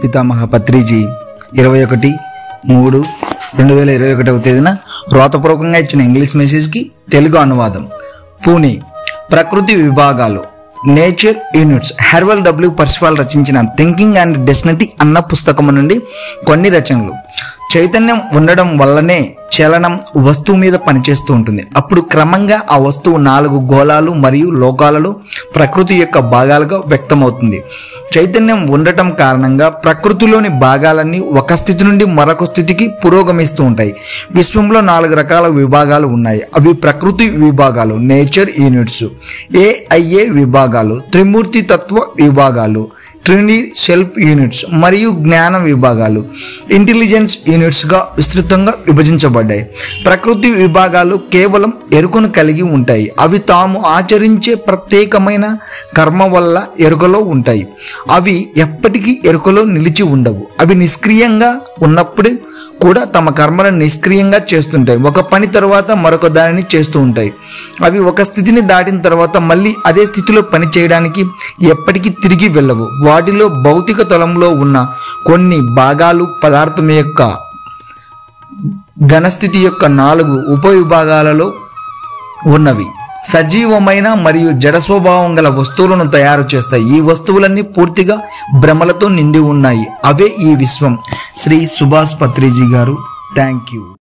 పితామహ పత్రిజీ ఇరవై ఒకటి మూడు రెండు వేల ఇరవై ఒకటవ తేదీన వ్రాతపూర్వకంగా ఇచ్చిన ఇంగ్లీష్ మెసేజ్కి తెలుగు అనువాదం పూణే ప్రకృతి విభాగాలు nature units Harold W Percival రచించిన థింకింగ్ అండ్ డెస్టినటీ అన్న పుస్తకం నుండి కొన్ని రచనలు చైతన్యం ఉండడం వల్లనే చలనం వస్తువు మీద పనిచేస్తూ ఉంటుంది అప్పుడు క్రమంగా ఆ వస్తువు నాలుగు గోళాలు మరియు లోకాలలో ప్రకృతి యొక్క భాగాలుగా వ్యక్తమవుతుంది చైతన్యం ఉండటం కారణంగా ప్రకృతిలోని భాగాలన్నీ ఒక స్థితి నుండి మరొక స్థితికి పురోగమిస్తూ ఉంటాయి విశ్వంలో నాలుగు రకాల విభాగాలు ఉన్నాయి అవి ప్రకృతి విభాగాలు నేచర్ యూనిట్స్ ఏఐఏ విభాగాలు త్రిమూర్తి తత్వ విభాగాలు ట్రినిటీ సెల్ఫ్ యూనిట్స్ మరియు జ్ఞాన విభాగాలు ఇంటెలిజెన్స్ యూనిట్స్గా విస్తృతంగా విభజించబడ్డాయి ప్రకృతి విభాగాలు కేవలం ఎరుకను కలిగి ఉంటాయి అవి తాము ఆచరించే ప్రత్యేకమైన కర్మ వల్ల ఎరుకలో ఉంటాయి అవి ఎప్పటికీ ఎరుకలో నిలిచి ఉండవు అవి నిష్క్రియంగా ఉన్నప్పుడు కూడా తమ కర్మలను నిష్క్రియంగా చేస్తుంటాయి ఒక పని తర్వాత మరొక దానిని చేస్తూ ఉంటాయి అవి ఒక స్థితిని దాటిన తర్వాత మళ్ళీ అదే స్థితిలో పని చేయడానికి ఎప్పటికీ తిరిగి వెళ్ళవు వాటిలో భౌతిక తలంలో ఉన్న కొన్ని భాగాలు పదార్థం యొక్క ఘనస్థితి యొక్క నాలుగు ఉపవిభాగాలలో ఉన్నవి సజీవమైన మరియు జడ స్వభావం గల వస్తువులను తయారు చేస్తాయి ఈ వస్తువులన్నీ పూర్తిగా భ్రమలతో నిండి ఉన్నాయి అవే ఈ విశ్వం శ్రీ సుభాష్ పత్రిజీ గారు థ్యాంక్ యూ